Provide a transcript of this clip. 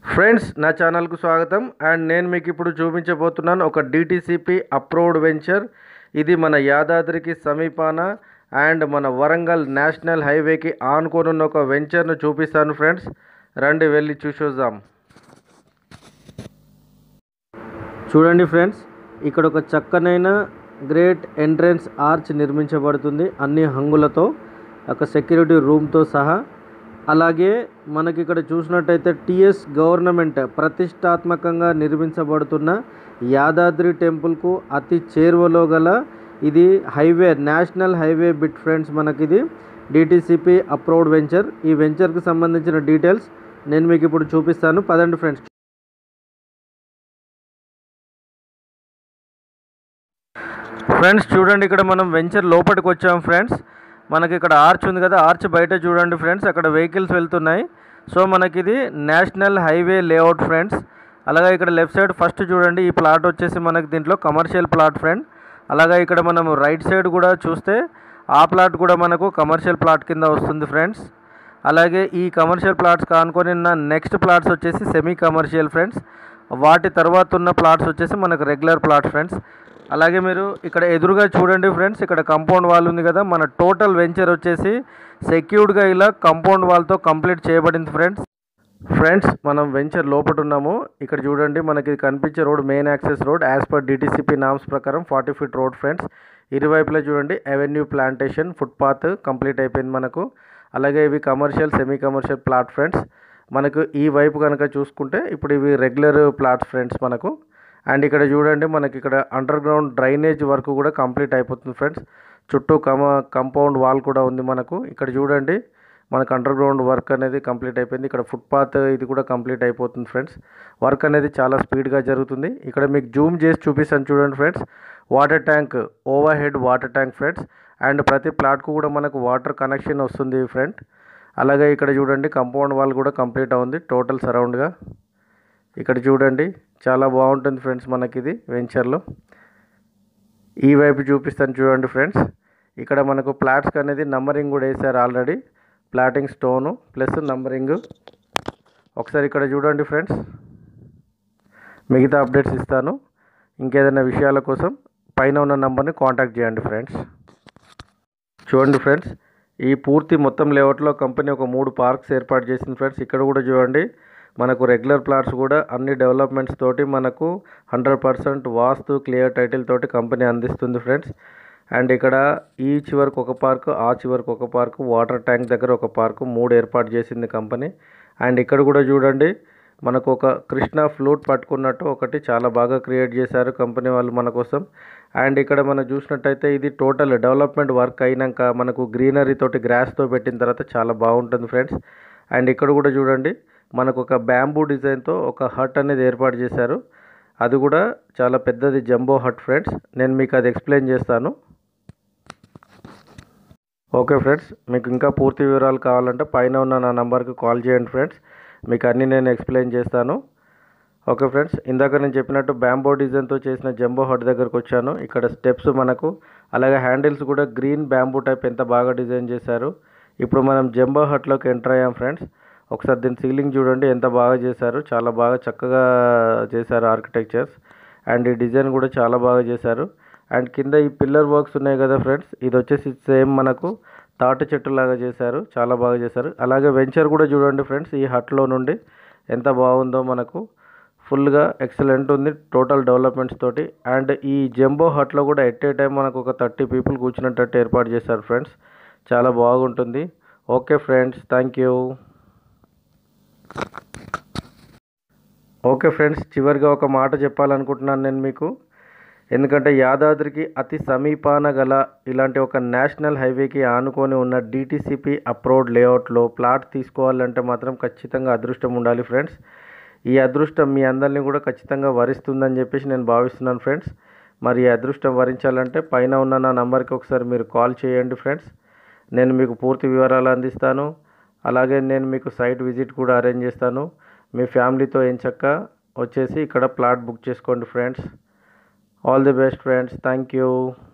friends నా ఛానల్కు స్వాగతం అండ్ నేను మీకు ఇప్పుడు చూపించబోతున్నాను ఒక డిటిసిపి అప్రూవ్డ్ వెంచర్ ఇది మన యాదాద్రికి సమీపాన అండ్ మన వరంగల్ నేషనల్ హైవేకి ఆనుకోనున్న ఒక వెంచర్ను చూపిస్తాను ఫ్రెండ్స్ రండి వెళ్ళి చూసొద్దాం చూడండి ఫ్రెండ్స్ ఇక్కడ ఒక చక్కనైన గ్రేట్ ఎంట్రన్స్ ఆర్చ్ నిర్మించబడుతుంది అన్ని హంగులతో ఒక సెక్యూరిటీ రూమ్తో సహా అలాగే మనకి ఇక్కడ చూసినట్టయితే టిఎస్ గవర్నమెంట్ ప్రతిష్టాత్మకంగా నిర్మించబడుతున్న యాదాద్రి టెంపుల్కు అతి చేరువలో గల ఇది highway national highway bit friends మనకి ఇది డిటిసిపి అప్రూవ్డ్ వెంచర్ ఈ వెంచర్కి సంబంధించిన డీటెయిల్స్ నేను మీకు ఇప్పుడు చూపిస్తాను పదండి ఫ్రెండ్స్ ఫ్రెండ్స్ చూడండి ఇక్కడ మనం వెంచర్ లోపలికి వచ్చాం ఫ్రెండ్స్ మనకి ఇక్కడ ఆర్చ్ ఉంది కదా ఆర్చ్ బయట చూడండి ఫ్రెండ్స్ అక్కడ వెహికల్స్ వెళ్తున్నాయి సో మనకి ఇది నేషనల్ హైవే లేఅవుట్ ఫ్రెండ్స్ అలాగే ఇక్కడ లెఫ్ట్ సైడ్ ఫస్ట్ చూడండి ఈ ప్లాట్ వచ్చేసి మనకి దీంట్లో కమర్షియల్ ప్లాట్ ఫ్రెండ్ అలాగే ఇక్కడ మనం రైట్ సైడ్ కూడా చూస్తే ఆ ప్లాట్ కూడా మనకు కమర్షియల్ ప్లాట్ కింద వస్తుంది ఫ్రెండ్స్ అలాగే ఈ కమర్షియల్ ప్లాట్స్ కానుకొని ఉన్న నెక్స్ట్ ప్లాట్స్ వచ్చేసి సెమీ కమర్షియల్ ఫ్రెండ్స్ వాటి తర్వాత ఉన్న ప్లాట్స్ వచ్చేసి మనకు రెగ్యులర్ ప్లాట్ ఫ్రెండ్స్ అలాగే మీరు ఇక్కడ ఎదురుగా చూడండి ఫ్రెండ్స్ ఇక్కడ కంపౌండ్ వాల్ ఉంది కదా మన టోటల్ వెంచర్ వచ్చేసి సెక్యూర్డ్గా ఇలా కంపౌండ్ వాల్తో కంప్లీట్ చేయబడింది ఫ్రెండ్స్ ఫ్రెండ్స్ మనం వెంచర్ లోపల ఉన్నాము ఇక్కడ చూడండి మనకి కనిపించే road main access road as per DTCP norms ప్రకారం ఫార్టీ ఫీట్ రోడ్ ఫ్రెండ్స్ ఇరువైపులా చూడండి అవెన్యూ ప్లాంటేషన్ ఫుట్పాత్ కంప్లీట్ అయిపోయింది మనకు అలాగే ఇవి commercial semi commercial plot friends మనకు ఈ వైపు కనుక చూసుకుంటే ఇప్పుడు ఇవి రెగ్యులర్ ప్లాట్ ఫ్రెండ్స్ మనకు అండ్ ఇక్కడ చూడండి మనకి ఇక్కడ అండర్ గ్రౌండ్ డ్రైనేజ్ వర్క్ కూడా కంప్లీట్ అయిపోతుంది ఫ్రెండ్స్ చుట్టూ కమ కంపౌండ్ వాల్ కూడా ఉంది మనకు ఇక్కడ చూడండి మనకు అండర్ గ్రౌండ్ వర్క్ అనేది కంప్లీట్ అయిపోయింది ఇక్కడ ఫుట్పాత్ ఇది కూడా కంప్లీట్ అయిపోతుంది ఫ్రెండ్స్ వర్క్ అనేది చాలా స్పీడ్గా జరుగుతుంది ఇక్కడ మీకు జూమ్ చేసి చూపిస్తాను చూడండి friends water tank over head water tank friends and ప్రతి ప్లాట్కు కూడా మనకు వాటర్ కనెక్షన్ వస్తుంది ఫ్రెండ్ అలాగే ఇక్కడ చూడండి కంపౌండ్ వాల్ కూడా కంప్లీట్ అవుంది టోటల్ సరౌండ్గా ఇక్కడ చూడండి చాలా బాగుంటుంది ఫ్రెండ్స్ మనకి ఇది వెంచర్లో ఈ వైపు చూపిస్తాను చూడండి ఫ్రెండ్స్ ఇక్కడ మనకు ప్లాట్స్కి అనేది నంబరింగ్ కూడా వేసారు already plotting stone plus numbering ఒకసారి ఇక్కడ చూడండి ఫ్రెండ్స్ మిగతా అప్డేట్స్ ఇస్తాను ఇంకేదైనా విషయాల కోసం పైన ఉన్న నంబర్ని కాంటాక్ట్ చేయండి ఫ్రెండ్స్ చూడండి ఫ్రెండ్స్ ఈ పూర్తి మొత్తం లేఅవుట్లో కంపెనీ ఒక మూడు పార్క్స్ ఏర్పాటు చేసింది ఫ్రెండ్స్ ఇక్కడ కూడా చూడండి మనకు రెగ్యులర్ ప్లాట్స్ కూడా అన్ని డెవలప్మెంట్స్ తోటి మనకు హండ్రెడ్ పర్సెంట్ వాస్తు క్లియర్ టైటిల్ తోటి కంపెనీ అందిస్తుంది ఫ్రెండ్స్ అండ్ ఇక్కడ ఈ చివరికి ఒక పార్క్ ఆ చివరికి ఒక పార్క్ వాటర్ ట్యాంక్ దగ్గర ఒక పార్క్ మూడు ఏర్పాటు చేసింది కంపెనీ అండ్ ఇక్కడ కూడా చూడండి మనకు ఒక కృష్ణ ఫ్లూట్ పట్టుకున్నట్టు ఒకటి చాలా బాగా క్రియేట్ చేశారు కంపెనీ వాళ్ళు మన కోసం అండ్ ఇక్కడ మనం చూసినట్టయితే ఇది టోటల్ డెవలప్మెంట్ వర్క్ అయినాక మనకు గ్రీనరీ తోటి గ్రాస్తో పెట్టిన తర్వాత చాలా బాగుంటుంది ఫ్రెండ్స్ అండ్ ఇక్కడ కూడా చూడండి మనకు ఒక బ్యాంబూ డిజైన్తో ఒక హట్ అనేది ఏర్పాటు చేశారు అది కూడా చాలా పెద్దది జంబో హట్ ఫ్రెండ్స్ నేను మీకు అది ఎక్స్ప్లెయిన్ చేస్తాను ఓకే ఫ్రెండ్స్ మీకు ఇంకా పూర్తి వివరాలు కావాలంటే పైన ఉన్న నా నంబర్కి కాల్ చేయండి ఫ్రెండ్స్ మీకు అన్నీ నేను ఎక్స్ప్లెయిన్ చేస్తాను ఓకే ఫ్రెండ్స్ ఇందాక నేను చెప్పినట్టు బ్యాంబో డిజైన్తో చేసిన జంబో హట్ దగ్గరకు వచ్చాను ఇక్కడ స్టెప్స్ మనకు అలాగే హ్యాండిల్స్ కూడా గ్రీన్ బ్యాంబూ టైప్ ఎంత బాగా డిజైన్ చేశారు ఇప్పుడు మనం జంబో హట్లోకి ఎంటర్ అయ్యాం ఫ్రెండ్స్ ఒకసారి దీని సీలింగ్ చూడండి ఎంత బాగా చేశారు చాలా బాగా చక్కగా చేశారు ఆర్కిటెక్చర్స్ అండ్ ఈ డిజైన్ కూడా చాలా బాగా చేశారు అండ్ కింద ఈ పిల్లర్ వర్క్స్ ఉన్నాయి కదా ఫ్రెండ్స్ ఇది వచ్చేసి సేమ్ మనకు తాటి చెట్టు లాగా చేశారు చాలా బాగా చేశారు అలాగే వెంచర్ కూడా చూడండి ఫ్రెండ్స్ ఈ హట్లో నుండి ఎంత బాగుందో మనకు ఫుల్గా ఎక్సలెంట్ ఉంది టోటల్ డెవలప్మెంట్స్ తోటి అండ్ ఈ జంబో హట్లో కూడా ఎట్ ఏ టైం మనకు ఒక థర్టీ పీపుల్ కూర్చున్నట్టు ఏర్పాటు చేశారు ఫ్రెండ్స్ చాలా బాగుంటుంది okay friends thank you okay friends చివరిగా ఒక మాట చెప్పాలనుకుంటున్నాను నేను మీకు ఎందుకంటే యాదాద్రికి అతి సమీపాన గల ఇలాంటి ఒక నేషనల్ హైవేకి ఆనుకొని ఉన్న డిటీసీపీ అప్రోడ్ లేఅవుట్లో ప్లాట్ తీసుకోవాలంటే మాత్రం ఖచ్చితంగా అదృష్టం ఉండాలి ఫ్రెండ్స్ ఈ అదృష్టం మీ అందరినీ కూడా ఖచ్చితంగా వరిస్తుందని చెప్పేసి నేను భావిస్తున్నాను ఫ్రెండ్స్ మరి ఈ అదృష్టం వరించాలంటే పైన ఉన్న నా నంబర్కి ఒకసారి మీరు కాల్ చేయండి ఫ్రెండ్స్ నేను మీకు పూర్తి వివరాలు అందిస్తాను అలాగే నేను మీకు సైట్ విజిట్ కూడా అరేంజ్ చేస్తాను మీ ఫ్యామిలీతో ఎంచక్క వచ్చేసి ఇక్కడ ప్లాట్ బుక్ చేసుకోండి friends all the best friends thank you